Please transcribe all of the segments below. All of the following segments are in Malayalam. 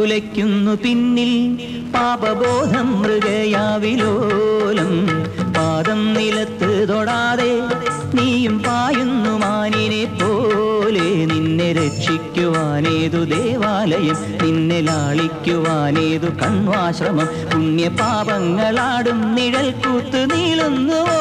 കുലയ്ക്കുന്നു പിന്നിൽ പാപബോധം മൃഗയാവിലോലം പാദം നിലത്ത് തൊടാതെ നീയും പായുന്നു മാനിനെ പോലെ നിന്നെ രക്ഷിക്കുവാനേതു ദേവാലയം നിന്നെ ലാളിക്കുവാനേതു കണ്വാശ്രമം പുണ്യപാപങ്ങളാടും നിഴൽ കൂത്ത് നീളുന്നുവോ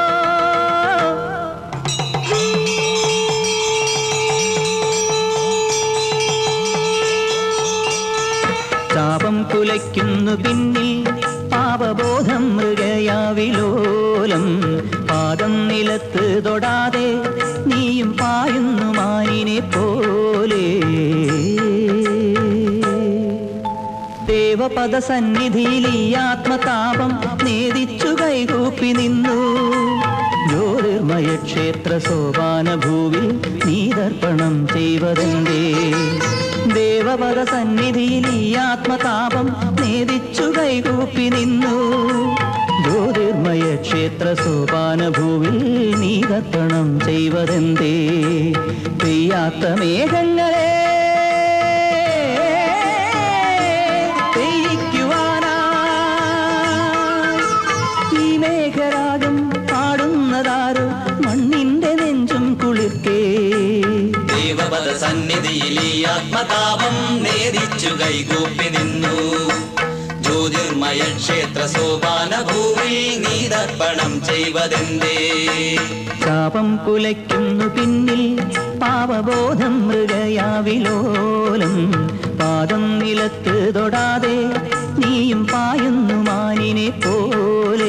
ശാപം കുലയ്ക്കുന്നു പിന്നിൽ പാപബോധം മൃഗയാവിലോലം പാദം നിലത്ത് തൊടാതെ നീയും പായുന്നു മാനിനെ പോലെ ദേവപദ സന്നിധിയിൽ ഈ ആത്മതാപം നേദിച്ചു കൈകൂപ്പി നിന്നു ജ്യോതിർമയ ക്ഷേത്ര സോപാന ഭൂവിൽ നീതർപ്പണം ചെയ്വതെന്തേ ദേവപദ സന്നിധിയിൽ ഈ ആത്മതാപം നേദിച്ചു കൈകൂപ്പി നിന്നു ജ്യോതിർമയ ക്ഷേത്ര സോപാന ഭൂവിൽ നീതർപ്പണം ചെയ്വതെന്തേ പെയ്യാത്ത മേഘങ്ങളെ പെയ്യിക്കുവാനായി ഈ മേഘരാഗം പാടുന്നതാരോ മണ്ണിന്റെ നെഞ്ചും കുളിർക്കേ ദേവപദ സന്നിധിയിൽ ഈ ആത്മതാപം നേദിച്ചു കൈകൂപ്പി നിന്നു ജ്യോതിർമയ ക്ഷേത്ര സോപാന ഭൂമിൽ നീതർപ്പണം ചെയ്വതെന്തേ ശാപം കുലയ്ക്കുന്നു പിന്നിൽ പാപബോധം മൃഗയാവിലോലം പാദം നിലത്ത് തൊടാതെ നീയും പായുന്നു മാനിനെ പോലെ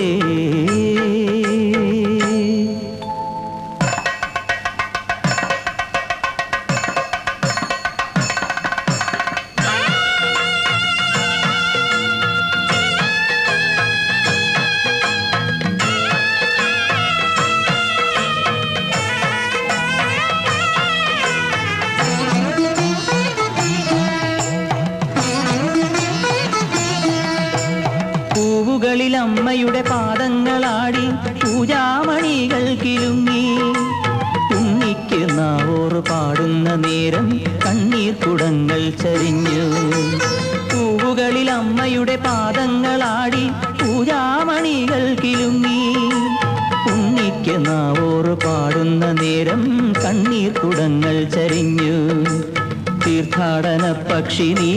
പൂവുകളിൽ അമ്മയുടെ പാദങ്ങളാടി പൂജാമണികൾ കിലുങ്ങി ഉണ്ണിക്ക് നാവോറ് പാടുന്ന നേരം കണ്ണീർ കുടങ്ങൾ ചരിഞ്ഞു പൂവുകളിൽ അമ്മയുടെ പാദങ്ങളാടി പൂജാമണികൾ കിലുങ്ങി ഉണ്ണിക്ക് നാവോറ് പാടുന്ന നേരം കണ്ണീർ കുടങ്ങൾ ചരിഞ്ഞു തീർത്ഥാടന പക്ഷി നീ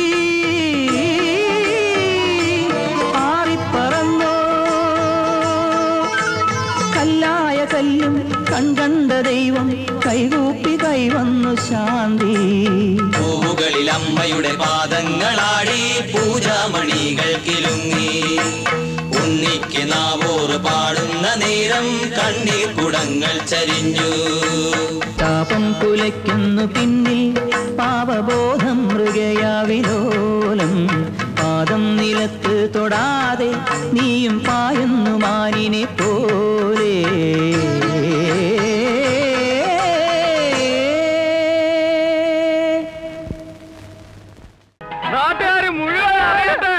പാറിപ്പറന്നോ കല്ലായ കല്ലും കൺകണ്ട ദൈവം കൈകൂപ്പി കൈവന്നു ശാന്തി പൂവുകളിൽ അമ്മയുടെ പാദങ്ങളാടി പൂജാമണികൾ കിലുങ്ങി ഉണ്ണിക്ക് നാവോറ് പാടുന്ന നേരം കണ്ണീർ കുടങ്ങൾ ചരിഞ്ഞു താപം കുലയ്ക്കുന്നു പിന്നിൽ പാപബോധം മൃഗയാവിലോലം പാദം നിലത്ത് തൊടാതെ നീയും പായുന്നു മാനിനെ പോലെ നാട്ടുകാര് മുഴുവൻ അറിയട്ടെ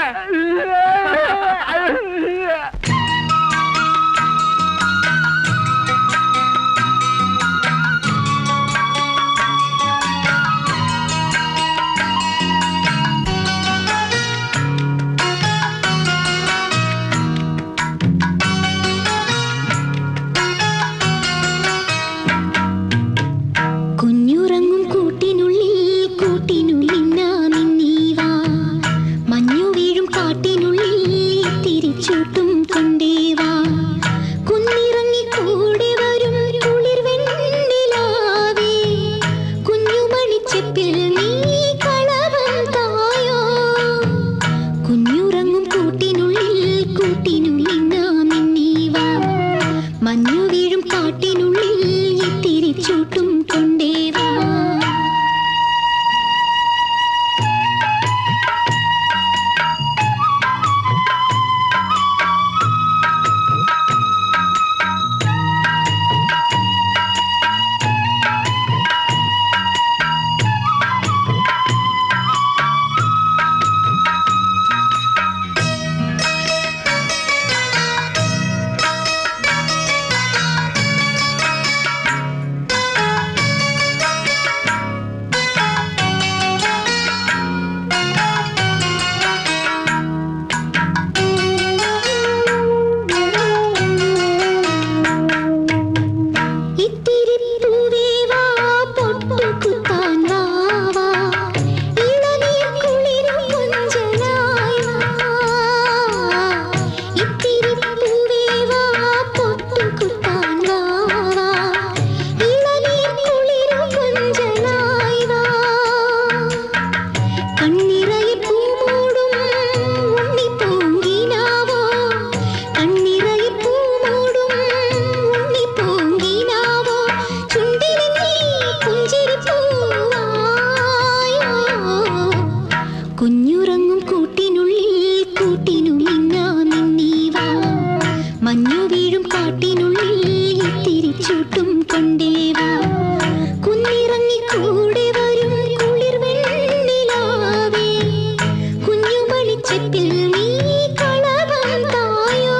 മഞ്ഞു വീഴും കാട്ടിനുള്ളിൽ ഇത്തിരി ചൂട്ടും കൊണ്ടേവാ കുന്നിറങ്ങി കൂടെ വരും കുളിർ വെണ്ണിലാവേ കുഞ്ഞു മണിച്ചെപ്പിൽ നീ കളവം തായോ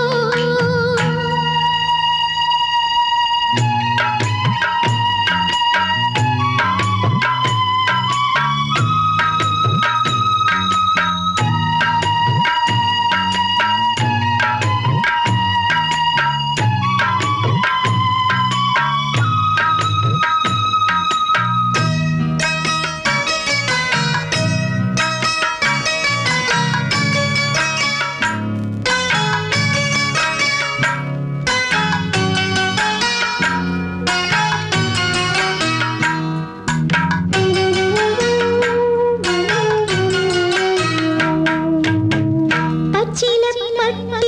പച്ചില